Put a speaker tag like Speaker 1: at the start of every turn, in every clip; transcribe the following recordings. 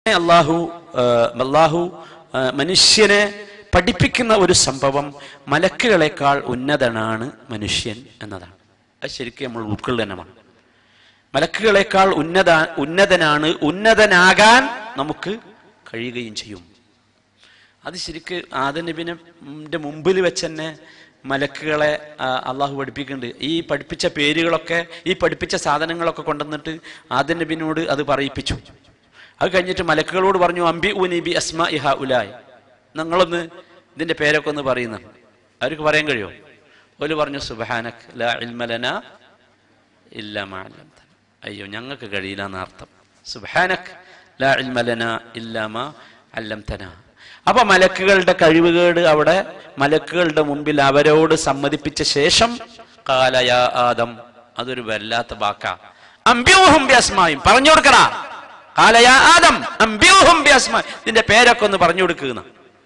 Speaker 1: അള്ളാഹു ആ, അള്ളാഹു ആ, മനുഷ്യനെ പഠിപ്പിക്കുന്ന ഒരു സംഭവം മലക്കുകളെക്കാൾ ഉന്നതനാണ് മനുഷ്യൻ എന്നതാണ് അത് ശരിക്കും നമ്മൾ ഉൾക്കൊള്ളനമാണ് മലക്കുകളെക്കാൾ ഉന്നത ഉന്നതനാണ് ഉന്നതനാകാൻ നമുക്ക് കഴിയുകയും ചെയ്യും അത് ശരിക്ക് ആദനബിനെ മുമ്പിൽ വെച്ച് തന്നെ മലക്കുകളെ ആ, അള്ളാഹു പഠിപ്പിക്കുന്നുണ്ട് ഈ പഠിപ്പിച്ച പേരുകളൊക്കെ ഈ പഠിപ്പിച്ച സാധനങ്ങളൊക്കെ കൊണ്ടുവന്നിട്ട് ആദനബിനോട് അത് പറയിപ്പിച്ചു അത് കഴിഞ്ഞിട്ട് മലക്കുകളോട് പറഞ്ഞു അംബി ഉനിബി അസ്മ ഇഹ ഉലായ് നിങ്ങളൊന്ന് ഇതിന്റെ പേരൊക്കെ ഒന്ന് പറയുന്നു അവർക്ക് പറയാൻ കഴിയുമോ ഓല് പറഞ്ഞു സുബഹാനക് ലാ ഇൽമ ലനാ ഇല്ലാ മാ അല്ലംതന അയ്യോ ഞങ്ങൾക്ക് കഴിയില്ല എന്നർത്ഥം സുബഹാനക് ലാ ഇൽമ ലനാ ഇല്ലാ മാ അല്ലംതന അപ്പൊ മലക്കുകളുടെ കഴിവുകേട് അവിടെ മലക്കുകളുടെ മുമ്പിൽ അവരോട് സമ്മതിപ്പിച്ച ശേഷം കാലയ ആദം അതൊരു വല്ലാത്ത വാക്ക അമ്പ്യൂഹും ബ്യസ്മായും പറഞ്ഞു കൊടുക്കടാ കാലയ ആദം അമ്പ്യൂഹും ബ്യസ്മാ ഇതിന്റെ പേരൊക്കെ ഒന്ന് പറഞ്ഞു കൊടുക്കുന്ന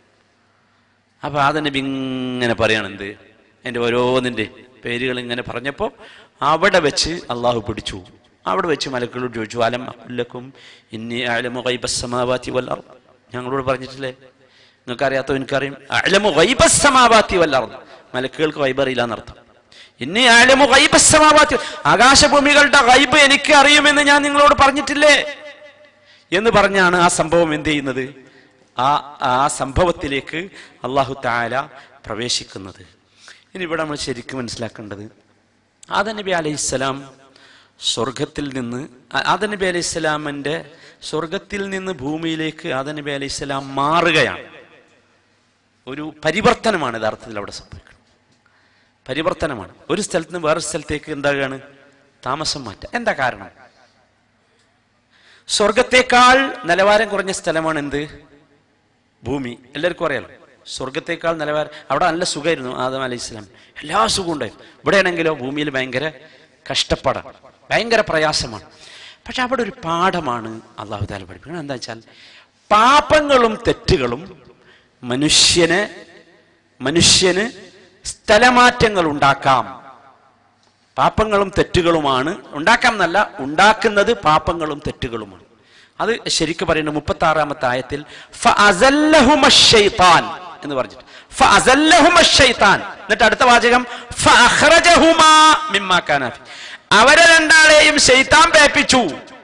Speaker 1: അപ്പൊ ആദനബി ഇങ്ങനെ പറയാണ് എന്ത് എൻ്റെ ഓരോന്നിൻ്റെ പേരുകൾ ഇങ്ങനെ പറഞ്ഞപ്പോൾ അവിടെ വെച്ച് അള്ളാഹു പിടിച്ചു അവിടെ വെച്ച് മലക്കളോട് ചോദിച്ചു അലം അക്കുല്ലക്കും ഇന്നി അലമു ഗൈബസ്സമാവാത്തി വല്ലർ ഞങ്ങളോട് പറഞ്ഞിട്ടില്ലേ നിങ്ങൾക്ക് അറിയാത്തോ എനിക്കറിയും അലമു ഗൈബസ്സമാവാത്തി വല്ലർ മലക്കുകൾക്ക് ഗൈബ് അറിയില്ല എന്നർത്ഥം ഇന്നി അലമു ഗൈബസ്സമാവാത്തി ആകാശഭൂമികളുടെ ഗൈബ് എനിക്ക് അറിയുമെന്ന് ഞാൻ നിങ്ങളോട് പറഞ്ഞിട്ടില്ലേ എന്ന് പറഞ്ഞാണ് ആ സംഭവം എന്ത് ചെയ്യുന്നത് ആ ആ സംഭവത്തിലേക്ക് അള്ളാഹു താല പ്രവേശിക്കുന്നത് ഇനി ഇവിടെ നമ്മൾ ശരിക്കും മനസ്സിലാക്കേണ്ടത് ആദം നബി അലൈഹിസ്സലാം സ്വർഗത്തിൽ നിന്ന് ആ- ആദം നബി അലൈഹിസ്സലാമിൻ്റെ സ്വർഗത്തിൽ നിന്ന് ഭൂമിയിലേക്ക് ആദം നബി അലൈഹിസ്സലാം മാറുകയാണ് ഒരു പരിവർത്തനമാണ് യഥാർത്ഥത്തിൽ അവിടെ സംഭവിക്കുന്നത് പരിവർത്തനമാണ് ഒരു സ്ഥലത്ത് നിന്ന് വേറെ സ്ഥലത്തേക്ക് എന്താകുകയാണ് താമസം മാറ്റം എന്താ കാരണം സ്വർഗത്തേക്കാൾ നിലവാരം കുറഞ്ഞ സ്ഥലമാണ് എന്ത് ഭൂമി എല്ലാവർക്കും അറിയാലോ സ്വർഗത്തേക്കാൾ നിലവാരം അവിടെ നല്ല സുഖമായിരുന്നു ആദം അലൈഹി സ്വലാം എല്ലാ സുഖവും ഉണ്ടായിരുന്നു ഇവിടെയാണെങ്കിലോ ഭൂമിയിൽ ഭയങ്കര കഷ്ടപ്പാടാണ് ഭയങ്കര പ്രയാസമാണ് പക്ഷെ അവിടെ ഒരു പാഠമാണ് അള്ളാഹു താല പഠിപ്പിക്കുന്നത് എന്താ വെച്ചാൽ പാപങ്ങളും തെറ്റുകളും മനുഷ്യനെ മനുഷ്യന് സ്ഥലമാറ്റങ്ങൾ ഉണ്ടാക്കാം പാപങ്ങളും തെറ്റുകളുമാണ് ഉണ്ടാക്കാം എന്നല്ല ഉണ്ടാക്കുന്നത് പാപങ്ങളും തെറ്റുകളുമാണ് അത് ശരിക്കും പറയുന്നത് മുപ്പത്തി ആറാമത്തെ ആയത്തിൽ ഫഅസല്ലഹുമ ശൈത്താൻ എന്ന് പറഞ്ഞിട്ട് ഫഅസല്ലഹുമ ശൈത്താൻ എന്നിട്ട് അടുത്ത വാചകം ഫഅഖ്റജഹുമാ മിമ്മാ കാന ഫി. അവരെ രണ്ടാളെയും ശൈത്താൻ പേപ്പിച്ചു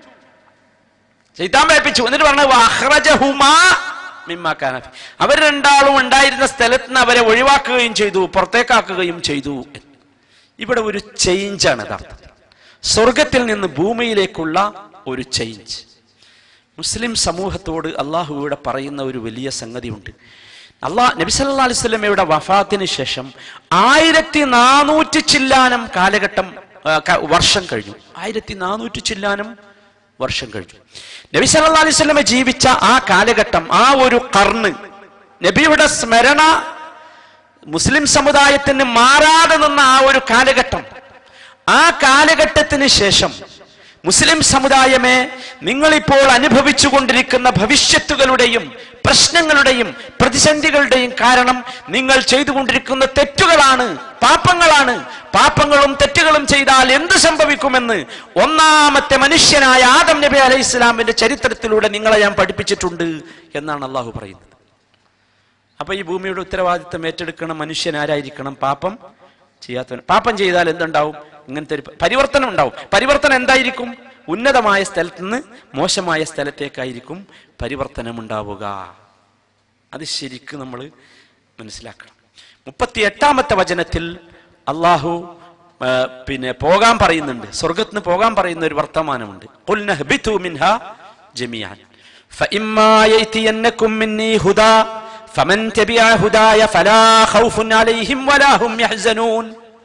Speaker 1: ശൈത്താൻ പേപ്പിച്ചു എന്നിട്ട് പറഞ്ഞു വഅഖ്റജഹുമാ മിമ്മാ കാന ഫി. അവർ രണ്ടാളും ഉണ്ടായിരുന്ന സ്ഥലത്ത് നിന്ന് അവരെ ഒഴിവാക്കുകയും ചെയ്തു പുറത്തേക്കാക്കുകയും ചെയ്തു എന്ന്. ഇവിടെ ഒരു ചേഞ്ചാണ് യഥാർത്ഥത്തിൽ സ്വർഗത്തിൽ നിന്ന് ഭൂമിയിലേക്കുള്ള ഒരു ചേഞ്ച് മുസ്ലിം സമൂഹത്തോട് അള്ളാഹു ഇവിടെ പറയുന്ന ഒരു വലിയ സംഗതിയുണ്ട് അള്ളാഹ് നബി സല്ലാ അലൈഹി സ്വലമയുടെ വഫാത്തിന് ശേഷം ആയിരത്തി നാനൂറ്റി ചില്ലാനം കാലഘട്ടം ആ, ക- വർഷം കഴിഞ്ഞു ആയിരത്തി നാനൂറ്റി ചില്ലാനം വർഷം കഴിഞ്ഞു നബി സല്ലാ അലൈഹി സ്വലമ ജീവിച്ച ആ കാലഘട്ടം ആ ഒരു കർണ് നബിയുടെ സ്മരണ മുസ്ലിം സമുദായത്തിന് മാറാതെ നിന്ന ആ ഒരു കാലഘട്ടം ആ കാലഘട്ടത്തിന് ശേഷം മുസ്ലിം സമുദായമേ നിങ്ങളിപ്പോൾ അനുഭവിച്ചു കൊണ്ടിരിക്കുന്ന ഭവിഷ്യത്തുകളുടെയും പ്രശ്നങ്ങളുടെയും പ്രതിസന്ധികളുടെയും കാരണം നിങ്ങൾ ചെയ്തുകൊണ്ടിരിക്കുന്ന തെറ്റുകളാണ് പാപങ്ങളാണ് പാപങ്ങളും തെറ്റുകളും ചെയ്താൽ എന്ത് സംഭവിക്കുമെന്ന് ഒന്നാമത്തെ മനുഷ്യനായ ആദം നബി അലൈഹി ഇസ്ലാമിന്റെ ചരിത്രത്തിലൂടെ നിങ്ങളെ ഞാൻ പഠിപ്പിച്ചിട്ടുണ്ട് എന്നാണ് അള്ളാഹു പറയുന്നത് അപ്പൊ ഈ ഭൂമിയുടെ ഉത്തരവാദിത്തം ഏറ്റെടുക്കണം മനുഷ്യൻ ആരായിരിക്കണം പാപം ചെയ്യാത്തവൻ പാപം ചെയ്താൽ എന്തുണ്ടാവും ഇങ്ങനത്തെ ഒരു പ- പരിവർത്തനം ഉണ്ടാവും പരിവർത്തനം എന്തായിരിക്കും ഉന്നതമായ സ്ഥലത്ത് നിന്ന് മോശമായ സ്ഥലത്തേക്കായിരിക്കും പരിവർത്തനം ഉണ്ടാവുക അത് ശരിക്കും നമ്മൾ മനസ്സിലാക്കണം മുപ്പത്തി എട്ടാമത്തെ വചനത്തിൽ അള്ളാഹു ആ, പിന്നെ പോകാൻ പറയുന്നുണ്ട് സ്വർഗത്തിന് പോകാൻ പറയുന്ന ഒരു വർത്തമാനമുണ്ട് "ഖുൽ നഹ്ബിതു മിൻഹാ ജമിഅൻ فإما يأتينكم مني هدى فمن تبع هداي فلا خوف عليهم ولا هم يحزنون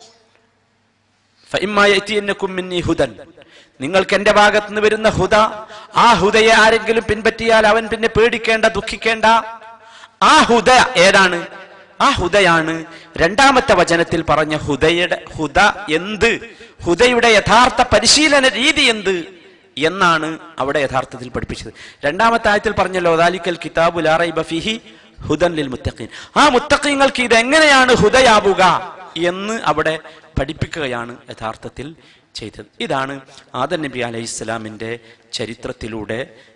Speaker 1: فإما يأتينكم مني هدى നിങ്ങൾക്ക് എന്റെ ഭാഗത്ത് നിന്ന് വരുന്ന ഹുദ ആ ഹുദയെ ആരെങ്കിലും പിൻപറ്റിയാൽ അവൻ പിന്നെ പേടിക്കേണ്ട ദുഃഖിക്കേണ്ട ആ ഹുദ ഏതാണ് ആ ഹുദയാണ് രണ്ടാമത്തെ വചനത്തിൽ പറഞ്ഞ ഹുദയുടെ ഹുദ എന്ത് ഹുദയുടെ യഥാർത്ഥ പരിശീലന രീതി എന്ത് എന്നാണ് അവിടെ യഥാർത്ഥത്തിൽ പഠിപ്പിച്ചത് രണ്ടാമത്തെ ആയത്തിൽ പറഞ്ഞല്ലോ ദാലിക്കൽ കിതാബു ലാ റൈബ ഫീഹി ഹുദൻ ലിൽ മുത്തഖീൻ ആ മുത്തഖീങ്ങൾക്ക് ഇത് എങ്ങനെയാണ് ഹുദയാവുക എന്ന് അവിടെ പഠിപ്പിക്കുകയാണ് യഥാർത്ഥത്തിൽ ചെയ്തത് ഇതാണ് ആദം നബി അലൈഹി ഇസ്ലാമിന്റെ ചരിത്രത്തിലൂടെ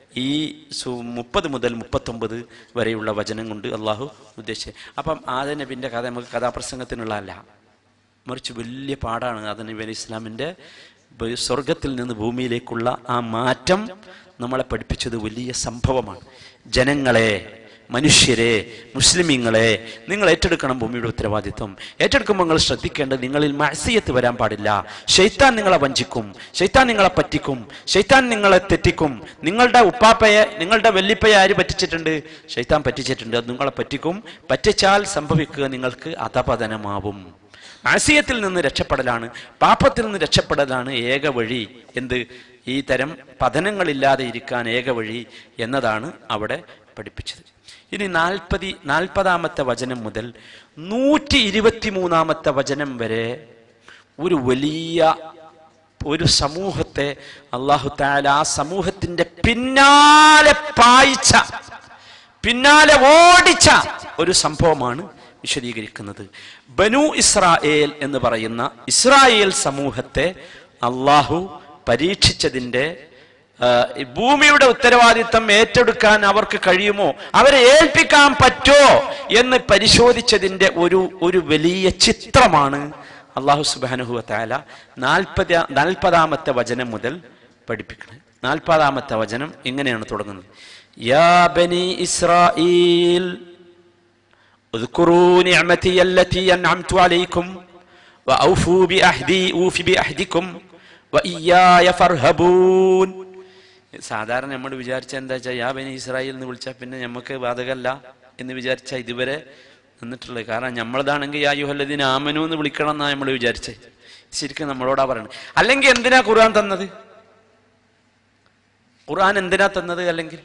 Speaker 1: ഈ സു മുപ്പത് മുതൽ മുപ്പത്തൊമ്പത് വരെയുള്ള വചനം കൊണ്ട് അള്ളാഹു ഉദ്ദേശിച്ചത് അപ്പം ആദ നബിൻ്റെ കഥ നമുക്ക് കഥാപ്രസംഗത്തിനുള്ളതല്ല മറിച്ച് വലിയ പാടാണ് ആദ നബി അലൈഹി ഇസ്ലാമിൻ്റെ സ്വർഗത്തിൽ നിന്ന് ഭൂമിയിലേക്കുള്ള ആ മാറ്റം നമ്മളെ പഠിപ്പിച്ചത് വലിയ സംഭവമാണ് ജനങ്ങളെ മനുഷ്യരെ മുസ്ലിമീങ്ങളെ നിങ്ങൾ ഏറ്റെടുക്കണം ഭൂമിയുടെ ഉത്തരവാദിത്വം ഏറ്റെടുക്കുമ്പോൾ നിങ്ങൾ ശ്രദ്ധിക്കേണ്ടത് നിങ്ങളിൽ മത്സയത്ത് വരാൻ പാടില്ല ഷെയ്ത്താൻ നിങ്ങളെ വഞ്ചിക്കും ഷെയ്ത്താൻ നിങ്ങളെ പറ്റിക്കും ഷെയ്ത്താൻ നിങ്ങളെ തെറ്റിക്കും നിങ്ങളുടെ ഉപ്പാപ്പയെ നിങ്ങളുടെ വെല്ലിപ്പയെ ആര് പറ്റിച്ചിട്ടുണ്ട് ഷെയ്ത്താൻ പറ്റിച്ചിട്ടുണ്ട് അത് നിങ്ങളെ പറ്റിക്കും പറ്റിച്ചാൽ സംഭവിക്കുക നിങ്ങൾക്ക് അധപതനമാവും ആശയത്തിൽ നിന്ന് രക്ഷപ്പെടലാണ് പാപത്തിൽ നിന്ന് രക്ഷപ്പെടലാണ് ഏക വഴി എന്ത് ഈ തരം പതനങ്ങളില്ലാതെ ഇരിക്കാൻ ഏക വഴി എന്നതാണ് അവിടെ പഠിപ്പിച്ചത് ഇനി നാൽപ്പതി നാൽപ്പതാമത്തെ വചനം മുതൽ നൂറ്റി ഇരുപത്തി മൂന്നാമത്തെ വചനം വരെ ഒരു വലിയ ഒരു സമൂഹത്തെ അള്ളാഹു താല ആ സമൂഹത്തിന്റെ പിന്നാലെ പായിച്ച പിന്നാലെ ഓടിച്ച ഒരു സംഭവമാണ് വിശദീകരിക്കുന്നത് ബനു ഇസ്രായേൽ എന്ന് പറയുന്ന ഇസ്രായേൽ സമൂഹത്തെ അള്ളാഹു പരീക്ഷിച്ചതിൻ്റെ ആ, ഈ ഭൂമിയുടെ ഉത്തരവാദിത്തം ഏറ്റെടുക്കാൻ അവർക്ക് കഴിയുമോ അവരെ ഏൽപ്പിക്കാൻ പറ്റുമോ എന്ന് പരിശോധിച്ചതിന്റെ ഒരു ഒരു വലിയ ചിത്രമാണ് അള്ളാഹു സുബാനുഹു താല നാൽപ്പത് നാൽപ്പതാമത്തെ വചനം മുതൽ പഠിപ്പിക്കുന്നത് നാൽപ്പതാമത്തെ വചനം ഇങ്ങനെയാണ് തുടങ്ങുന്നത് യാ ബനി ഇസ്രായേൽ اذكروا نعمتي التي أنعمت عليكم وأوفوا بأهدي أوف بأهدكم وإياي فارهبون സാധാരണ നമ്മൾ വിചാരിച്ച എന്താ വെച്ചാൽ യാ ബനി ഇസ്രായേൽ എന്ന് വിളിച്ചാൽ പിന്നെ നമുക്ക് ബാധകല്ല എന്ന് വിചാരിച്ച ഇതുവരെ നിന്നിട്ടുള്ളത് കാരണം നമ്മളതാണെങ്കിൽ യാ യുഹല്ലദീൻ ആമനു എന്ന് വിളിക്കണം എന്നാണ് നമ്മൾ വിചാരിച്ചത് ശരിക്കും നമ്മളോടാ പറയുന്നത് അല്ലെങ്കിൽ എന്തിനാ ഖുർആൻ തന്നത് ഖുർആൻ എന്തിനാ തന്നത് അല്ലെങ്കിൽ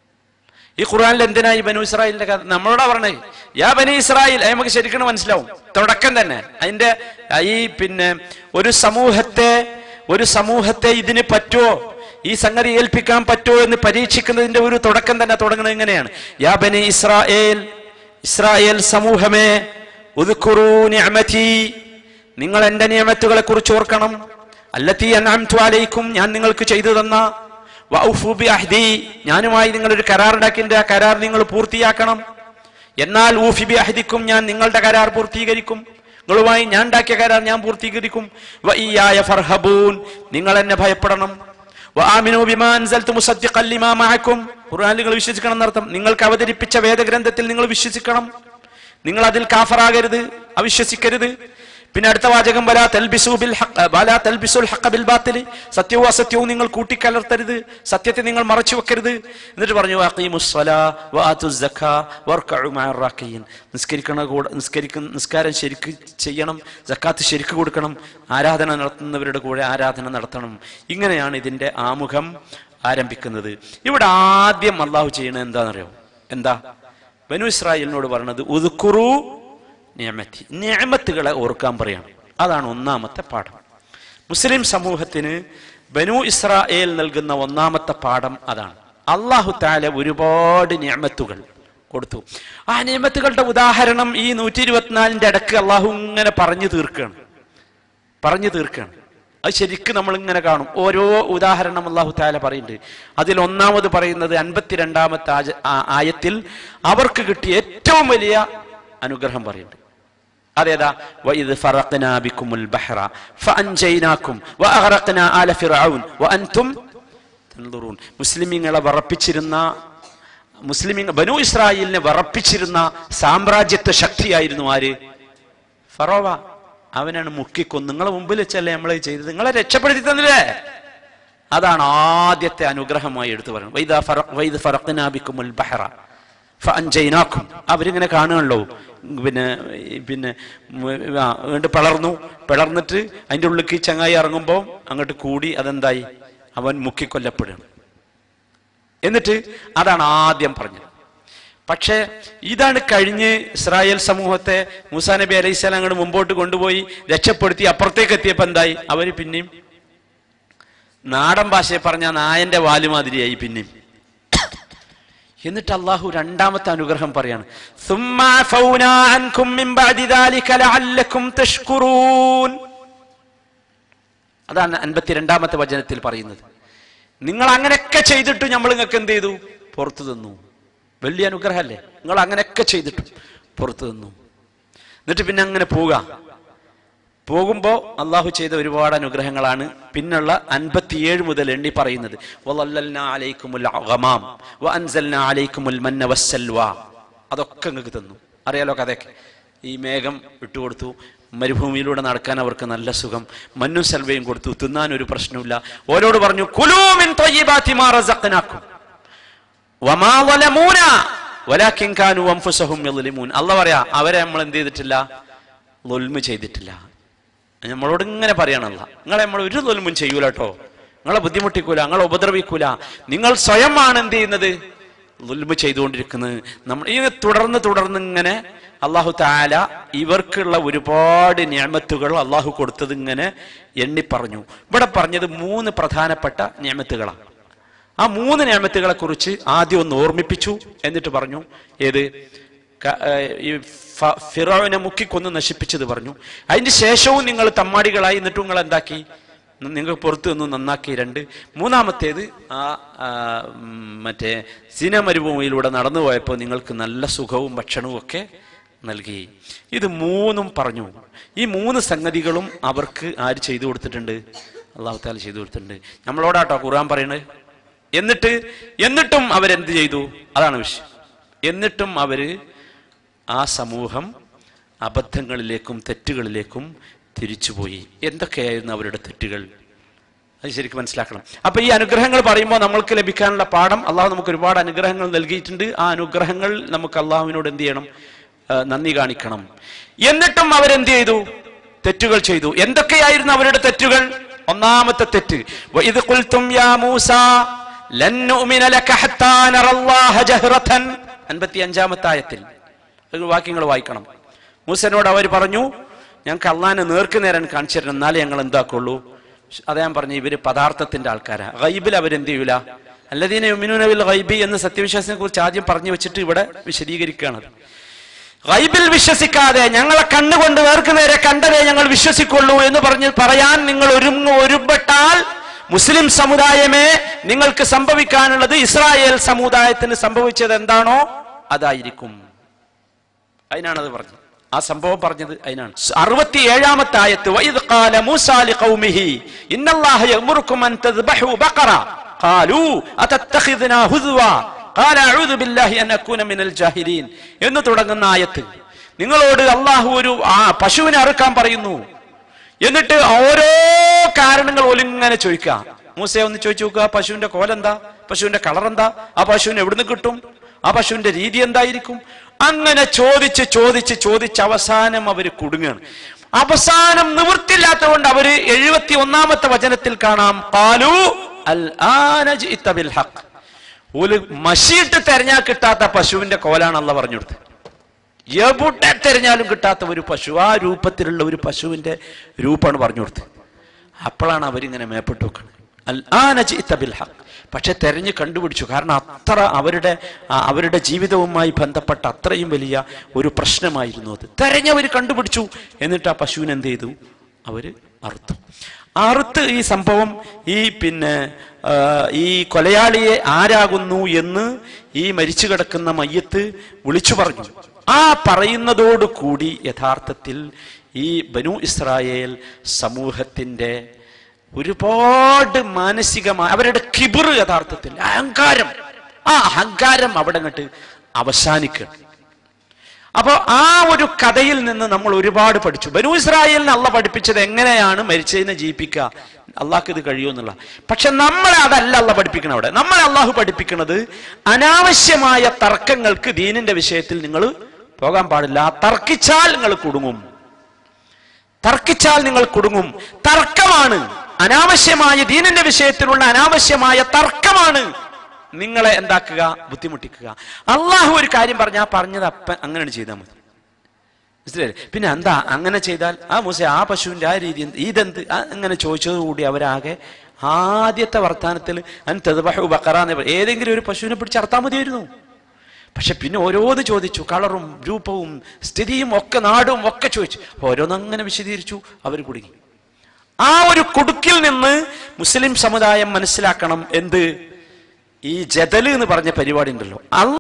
Speaker 1: ഈ ഖുർആനിൽ എന്തിനാ ഈ ബനു ഇസ്രായേലിന്റെ കഥ നമ്മളോടാ പറഞ്ഞേ യാ ബനി ഇസ്രായേൽ അത് നമുക്ക് ശരിക്കും മനസ്സിലാവും തുടക്കം തന്നെ അതിന്റെ ആ, ഈ പിന്നെ ഒരു സമൂഹത്തെ ഒരു സമൂഹത്തെ ഇതിന് പറ്റുമോ ഈ സംഗതി ഏൽപ്പിക്കാൻ പറ്റുമോ എന്ന് പരീക്ഷിക്കുന്നതിന്റെ ഒരു തുടക്കം തന്നെ തുടങ്ങുന്നത് ഇങ്ങനെയാണ് യാ ബനി ഇസ്രായേൽ ഇസ്രായേൽ സമൂഹമേ ഉദ്ഖുറൂ നിഅമതി നിങ്ങൾ എന്റെ നിയമത്തുകളെ കുറിച്ച് ഓർക്കണം അല്ലത്തി അൻഅംതു അലൈക്കും ഞാൻ നിങ്ങൾക്ക് ചെയ്തു തന്ന വഔഫു ബി അഹ്ദി ഞാനുമായി നിങ്ങൾ ഒരു കരാർ ഉണ്ടാക്കിന്റെ ആ കരാർ നിങ്ങൾ പൂർത്തിയാക്കണം എന്നാൽ ഊഫി ബി അഹ്ദിക്കും ഞാൻ നിങ്ങളുടെ കരാർ പൂർത്തീകരിക്കും നിങ്ങളുമായി ഞാൻ ഉണ്ടാക്കിയ കരാർ ഞാൻ പൂർത്തീകരിക്കും വഇയ്യായ ഫർഹബൂൻ നിങ്ങൾ എന്നെ ഭയപ്പെടണം വആമിനു ബിമാ അൻസൽതു മുസദ്ദിഖൻ ലിമാ മഅക്കും ഖുർആനിൽ നിങ്ങൾ വിശ്വസിക്കണം എന്നർത്ഥം നിങ്ങൾക്ക് അവതരിപ്പിച്ച വേദഗ്രന്ഥത്തിൽ നിങ്ങൾ വിശ്വസിക്കണം നിങ്ങൾ അതിൽ കാഫറാകരുത് അവിശ്വസിക്കരുത് പിന്നെ അടുത്ത വാചകം വലാ തൽബിസു ബിൽ ഹഖ് വലാ തൽബിസുൽ ഹഖ ബിൽ ബാത്തിൽ സത്യവും അസത്യവും നിങ്ങൾ കൂട്ടിക്കലർത്തരുത് സത്യത്തെ നിങ്ങൾ മറച്ചു വെക്കരുത് എന്നിട്ട് പറഞ്ഞു അഖീമുസ് സ്വലാ വആതുസ് സക്കാ വർക്കഉ മഅർ റാക്കിയീൻ നിസ്കരിക്കണ കൂടെ നിസ്കരിക്കുന്ന നിസ്കാരം ശരിക്ക് ചെയ്യണം സക്കാത്ത് ശരിക്ക് കൊടുക്കണം ആരാധന നടത്തുന്നവരുടെ കൂടെ ആരാധന നടത്തണം ഇങ്ങനെയാണ് ഇതിന്റെ ആമുഖം ആരംഭിക്കുന്നത് ഇവിടെ ആദ്യം അള്ളാഹു ചെയ്യണത് എന്താണെന്നറിയോ എന്താ ബനു ഇസ്രായേലിനോട് പറഞ്ഞത് ഉദുക്കുറു നിയമത്തി നിയമത്തുകളെ ഓർക്കാൻ പറയണം അതാണ് ഒന്നാമത്തെ പാഠം മുസ്ലിം സമൂഹത്തിന് ബനു ഇസ്രായേൽ നൽകുന്ന ഒന്നാമത്തെ പാഠം അതാണ് അള്ളാഹു താല ഒരുപാട് നിയമത്തുകൾ കൊടുത്തു ആ നിയമത്തുകളുടെ ഉദാഹരണം ഈ നൂറ്റി ഇരുപത്തിനാലിന്റെ ഇടക്ക് അള്ളാഹു ഇങ്ങനെ പറഞ്ഞു തീർക്കുകയാണ് പറഞ്ഞു തീർക്കുകയാണ് അത് ശരിക്കും നമ്മൾ ഇങ്ങനെ കാണും ഓരോ ഉദാഹരണം അള്ളാഹു താല പറയുന്നുണ്ട് അതിൽ ഒന്നാമത് പറയുന്നത് അൻപത്തിരണ്ടാമത്തെ ആജ- ആ- ആയത്തിൽ അവർക്ക് കിട്ടിയ ഏറ്റവും വലിയ അനുഗ്രഹം പറയുന്നുണ്ട് അതേതാ വഇദ് ഫറഖ്നാ ബിക്കുമുൽ ബഹ്റ ഫഅൻജയ്നാക്കും വഅഗ്റഖ്നാ ആല ഫിർഔൻ വഅൻതും തൻദുറൂൻ മുസ്ലിമീങ്ങളെ വറപ്പിച്ചിരുന്ന മുസ്ലിമീങ്ങൾ ബനു ഇസ്രായേലിനെ വറപ്പിച്ചിരുന്ന സാമ്രാജ്യത്വ ശക്തിയായിരുന്നു ആര് ഫറോവ അവനാണ് മുക്കിക്കൊന്ന് നിങ്ങളെ മുമ്പിൽ വെച്ചല്ലേ നമ്മൾ ചെയ്തത് നിങ്ങളെ രക്ഷപ്പെടുത്തി തന്നില്ലേ അതാണ് ആദ്യത്തെ അനുഗ്രഹമായി എടുത്തു പറയുന്നത് വൈദ ഫറ- വൈദ് ഫറഖ്നാ ബിക്കുമുൽ ബഹ്റ ഫഅൻജയ്നാക്കും അവരിങ്ങനെ കാണുകയല്ലോ പിന്നെ ഈ പിന്നെ ഉം, ആ, അങ്ങോട്ട് പിളർന്നു പിളർന്നിട്ട് അതിൻ്റെ ഉള്ളിലേക്ക് ഈ ചങ്ങായി ഇറങ്ങുമ്പോൾ അങ്ങോട്ട് കൂടി അതെന്തായി അവൻ മുക്കിക്കൊല്ലപ്പെടുകയാണ് എന്നിട്ട് അതാണ് ആദ്യം പറഞ്ഞത് പക്ഷേ ഇതാണ് കഴിഞ്ഞ് ഇസ്രായേൽ സമൂഹത്തെ മൂസാ നബി അലൈഹി സ്വലാം അങ്ങോട്ട് മുമ്പോട്ട് കൊണ്ടുപോയി രക്ഷപ്പെടുത്തി അപ്പുറത്തേക്ക് എത്തിയപ്പോ എന്തായി അവര് പിന്നെയും നാടൻ ഭാഷയെ പറഞ്ഞ നായന്റെ വാലുമാതിരിയായി പിന്നെയും എന്നിട്ട് അള്ളാഹു രണ്ടാമത്തെ അനുഗ്രഹം പറയാണ് ثُمَّ عَفَوْنَا عَنْكُمْ مِنْ بَعْدِ ذَلِكَ لَعَلَّكُمْ تَشْكُرُونَ അതാണ് അൻപത്തിരണ്ടാമത്തെ വചനത്തിൽ പറയുന്നത് നിങ്ങൾ അങ്ങനെയൊക്കെ ചെയ്തിട്ട് നമ്മൾ നിങ്ങൾക്ക് എന്ത് ചെയ്തു പുറത്തു തന്നു വലിയ അനുഗ്രഹമല്ലേ നിങ്ങൾ അങ്ങനെയൊക്കെ ചെയ്തിട്ട് പുറത്തു തന്നു എന്നിട്ട് പിന്നെ അങ്ങനെ പോവുക പോകുമ്പോ അള്ളാഹു ചെയ്ത ഒരുപാട് അനുഗ്രഹങ്ങളാണ് പിന്നുള്ള അൻപത്തിയേഴ് മുതൽ എണ്ണി പറയുന്നത് വളല്ലൽനാ അലൈക്കുമുൽ ഗമാം വഅൻസൽനാ അലൈക്കുമുൽ മന്ന വസ്സൽവാ അതൊക്കെ നിങ്ങൾക്ക് തന്നു അറിയാലോ കഥയൊക്കെ ഈ മേഘം ഇട്ടുകൊടുത്തു മരുഭൂമിയിലൂടെ നടക്കാൻ അവർക്ക് നല്ല സുഖം മഞ്ഞും സൽവയും കൊടുത്തു തിന്നാൻ ഒരു പ്രശ്നമില്ല ഓരോട് പറഞ്ഞു കുലൂ മിൻ ത്വയ്യിബാത്തി മാ റസഖ്നാക്കും വമാ വലമൂന വലാകിൻ കാനു അൻഫുസഹും യളിമൂൻ അല്ലാഹ് പറയാ അവരെ നമ്മൾ എന്ത് ചെയ്തിട്ടില്ല ളുൽമ ചെയ്തിട്ടില്ല നമ്മളോട് ഇങ്ങനെ പറയണല്ല നിങ്ങളെ നമ്മൾ ഒരു തൊൽമും ചെയ്യൂല കേട്ടോ നിങ്ങളെ ബുദ്ധിമുട്ടിക്കൂല നിങ്ങളെ ഉപദ്രവിക്കൂല നിങ്ങൾ സ്വയമാണ് എന്ത് ചെയ്യുന്നത് ലുൽമ ചെയ്തുകൊണ്ടിരിക്കുന്നത് നമ്മൾ ഈ തുടർന്ന് തുടർന്ന് ഇങ്ങനെ അള്ളാഹു താല ഇവർക്കുള്ള ഒരുപാട് ഞാമത്തുകൾ അള്ളാഹു കൊടുത്തത് ഇങ്ങനെ എണ്ണി പറഞ്ഞു ഇവിടെ പറഞ്ഞത് മൂന്ന് പ്രധാനപ്പെട്ട ഞാമത്തുകളാണ് ആ മൂന്ന് ഞാമത്തുകളെ കുറിച്ച് ആദ്യം ഒന്ന് ഓർമ്മിപ്പിച്ചു എന്നിട്ട് പറഞ്ഞു ഏത് ക- ഏർ ഈ ഫ- ഫിറോവിനെ മുക്കിക്കൊന്ന് നശിപ്പിച്ചത് പറഞ്ഞു അതിന് ശേഷവും നിങ്ങൾ തമ്മാടികളായി എന്നിട്ടും നിങ്ങൾ എന്താക്കി നിങ്ങൾ പുറത്തു നിന്ന് നന്നാക്കി രണ്ട് മൂന്നാമത്തേത് ആ ആ, ഉം, മറ്റേ സിന മരുഭൂമിയിലൂടെ നടന്നു പോയപ്പോൾ നിങ്ങൾക്ക് നല്ല സുഖവും ഭക്ഷണവും ഒക്കെ നൽകി ഇത് മൂന്നും പറഞ്ഞു ഈ മൂന്ന് സംഗതികളും അവർക്ക് ആര് ചെയ്തു കൊടുത്തിട്ടുണ്ട് അള്ളാഹു താല ചെയ്തു കൊടുത്തിട്ടുണ്ട് നമ്മളോടാട്ടോ ഖുർആൻ പറയുന്നത് എന്നിട്ട് എന്നിട്ടും അവരെന്ത് ചെയ്തു അതാണ് വിഷയം എന്നിട്ടും അവര് ആ സമൂഹം അബദ്ധങ്ങളിലേക്കും തെറ്റുകളിലേക്കും തിരിച്ചുപോയി എന്തൊക്കെയായിരുന്നു അവരുടെ തെറ്റുകൾ അത് ശരിക്കും മനസ്സിലാക്കണം അപ്പൊ ഈ അനുഗ്രഹങ്ങൾ പറയുമ്പോൾ നമ്മൾക്ക് ലഭിക്കാനുള്ള പാഠം അള്ളാഹു നമുക്ക് ഒരുപാട് അനുഗ്രഹങ്ങൾ നൽകിയിട്ടുണ്ട് ആ അനുഗ്രഹങ്ങൾ നമുക്ക് അള്ളാഹുവിനോട് എന്ത് ചെയ്യണം ആ, നന്ദി കാണിക്കണം എന്നിട്ടും അവരെന്ത് ചെയ്തു തെറ്റുകൾ ചെയ്തു എന്തൊക്കെയായിരുന്നു അവരുടെ തെറ്റുകൾ ഒന്നാമത്തെ തെറ്റ് ഇത് കുൽത്തും യാ മൂസ ലൻ നുഅ്മിന ലക ഹത്താ നറല്ലാഹ ജഹ്റതൻ അൻപത്തിയഞ്ചാമത്തെ ആയത്തിൽ അത് വാക്യങ്ങൾ വായിക്കണം മൂസനോട് അവർ പറഞ്ഞു ഞങ്ങൾക്ക് അള്ളാഹിനെ നേർക്ക് നേരം കാണിച്ചു തരണം എന്നാലേ ഞങ്ങൾ എന്താക്കുള്ളൂ അതാ ഞാൻ പറഞ്ഞു ഇവര് പദാർത്ഥത്തിന്റെ ആൾക്കാരാ ഗൈബിൽ അവരെന്ത് ചെയ്യൂല അല്ലദീന യുമിനൂനബിൽ ഗൈബി എന്ന് സത്യവിശ്വാസത്തെ കുറിച്ച് ആദ്യം പറഞ്ഞു വെച്ചിട്ട് ഇവിടെ വിശദീകരിക്കുകയാണ് ഗൈബിൽ വിശ്വസിക്കാതെ ഞങ്ങളെ കണ്ണുകൊണ്ട് നേർക്ക് നേരെ കണ്ടതേ ഞങ്ങൾ വിശ്വസിക്കുള്ളൂ എന്ന് പറഞ്ഞ് പറയാൻ നിങ്ങൾ ഒരുങ്ങ ഒരുപെട്ടാൽ മുസ്ലിം സമുദായമേ നിങ്ങൾക്ക് സംഭവിക്കാനുള്ളത് ഇസ്രായേൽ സമുദായത്തിന് സംഭവിച്ചത് എന്താണോ അതായിരിക്കും അതിനാണ് അത് പറഞ്ഞത് ആ സംഭവം പറഞ്ഞത് അതിനാണ് അറുപത്തി ഏഴാമത്തെ ആയത്ത് വൈദ് ഖാല മൂസ ലിഖൗമിഹി ഇന്നല്ലാഹ യഅ്മുറുക്കും അൻ തദ്ബഹു ബഖറ ഖാലൂ അതത്തഖിദ്നാ ഹുദ്വാ ഖാല അഊദു ബില്ലാഹി അൻ അകൂന മിനൽ ജാഹിലീൻ എന്ന് തുടങ്ങുന്ന ആയത്ത് നിങ്ങളോട് അള്ളാഹു ഒരു ആ പശുവിനെ അറുക്കാൻ പറയുന്നു എന്നിട്ട് ഓരോ കാരണങ്ങൾ ഒലിങ്ങനെ ചോദിക്കുക മൂസയെ ഒന്ന് ചോദിച്ചു നോക്കുക ആ പശുവിന്റെ കോലെന്താ പശുവിന്റെ കളർ എന്താ ആ പശുവിന് എവിടുന്ന് കിട്ടും ആ പശുവിന്റെ രീതി എന്തായിരിക്കും അങ്ങനെ ചോദിച്ച് ചോദിച്ച് ചോദിച്ച് അവസാനം അവര് കുടുങ്ങുകയാണ് അവസാനം നിവൃത്തില്ലാത്തതുകൊണ്ട് അവര് എഴുപത്തി ഒന്നാമത്തെ വചനത്തിൽ കാണാം പാലു അൽ ആന ജിഇത്ത ബിൽ ഹഖ് ഒരു മഷിയിട്ട് തെരഞ്ഞാൽ കിട്ടാത്ത പശുവിന്റെ കോലാണല്ല പറഞ്ഞു കൊടുത്തത് എവിടെ തെരഞ്ഞാലും കിട്ടാത്ത ഒരു പശു ആ രൂപത്തിലുള്ള ഒരു പശുവിന്റെ രൂപമാണ് പറഞ്ഞു കൊടുത്തത് അപ്പോഴാണ് അവരിങ്ങനെ മേപ്പിട്ട് വെക്കുന്നത് അൽ ആന ജിഇത്ത ബിൽ ഹഖ് പക്ഷെ തെരഞ്ഞ് കണ്ടുപിടിച്ചു കാരണം അത്ര അവരുടെ ആ, അവരുടെ ജീവിതവുമായി ബന്ധപ്പെട്ട അത്രയും വലിയ ഒരു പ്രശ്നമായിരുന്നു അത് തെരഞ്ഞവർ കണ്ടുപിടിച്ചു എന്നിട്ട് ആ പശുവിനെ എന്ത് ചെയ്തു അവര് അറുത്തു അറുത്ത് ഈ സംഭവം ഈ പിന്നെ ആ, ഈ കൊലയാളിയെ ആരാകുന്നു എന്ന് ഈ മരിച്ചു കിടക്കുന്ന മയ്യത്ത് വിളിച്ചു പറഞ്ഞു ആ പറയുന്നതോട് കൂടി യഥാർത്ഥത്തിൽ ഈ ബനു ഇസ്രായേൽ സമൂഹത്തിന്റെ ഒരുപാട് മാനസികമായ അവരുടെ കിബിർ യഥാർത്ഥത്തിൽ അഹങ്കാരം ആ അഹങ്കാരം അവിടെ അങ്ങോട്ട് അവസാനിക്കുക അപ്പൊ ആ ഒരു കഥയിൽ നിന്ന് നമ്മൾ ഒരുപാട് പഠിച്ചു ബനു ഇസ്രായേലിനെ അള്ള പഠിപ്പിച്ചത് എങ്ങനെയാണ് മരിച്ചതിനെ ജീവിപ്പിക്കുക അള്ളാഹ്ക്ക് ഇത് കഴിയുമെന്നുള്ള പക്ഷെ നമ്മളെ അതല്ല അള്ള പഠിപ്പിക്കണം അവിടെ നമ്മളെ അള്ളാഹു പഠിപ്പിക്കുന്നത് അനാവശ്യമായ തർക്കങ്ങൾക്ക് ദീനിന്റെ വിഷയത്തിൽ നിങ്ങൾ പോകാൻ പാടില്ല തർക്കിച്ചാൽ നിങ്ങൾ കുടുങ്ങും തർക്കിച്ചാൽ നിങ്ങൾ കുടുങ്ങും തർക്കമാണ് അനാവശ്യമായ ദീനിന്റെ വിഷയത്തിലുള്ള അനാവശ്യമായ തർക്കമാണ് നിങ്ങളെ എന്താക്കുക ബുദ്ധിമുട്ടിക്കുക അള്ളാഹു ഒരു കാര്യം പറഞ്ഞാൽ ആ പറഞ്ഞത് അപ്പ അങ്ങനെ ചെയ്താൽ മതി മനസ്സിലായില്ലേ പിന്നെ എന്താ അങ്ങനെ ചെയ്താൽ ആ മൂസ ആ പശുവിന്റെ ആ രീതി എന്ത്? ഇതെന്ത് ആ അങ്ങനെ ചോദിച്ചതുകൂടി അവരാകെ ആദ്യത്തെ വർത്താനത്തിൽ അൻ തെതുബഹു ബക്കറ എന്ന് പറയും. ഏതെങ്കിലും ഒരു പശുവിനെ പിടിച്ച് അറുത്താൽ മതിയായിരുന്നു പക്ഷെ പിന്നെ ഓരോന്ന് ചോദിച്ചു കളറും രൂപവും സ്ഥിതിയും ഒക്കെ നാടും ഒക്കെ ചോദിച്ചു ഓരോന്നങ്ങനെ വിശദീകരിച്ചു അവർ കുടുങ്ങി ആ ഒരു കുടുക്കിൽ നിന്ന് മുസ്ലിം സമുദായം മനസ്സിലാക്കണം എന്ത് ഈ ജദല് എന്ന് പറഞ്ഞ പരിപാടി ഉണ്ടല്ലോ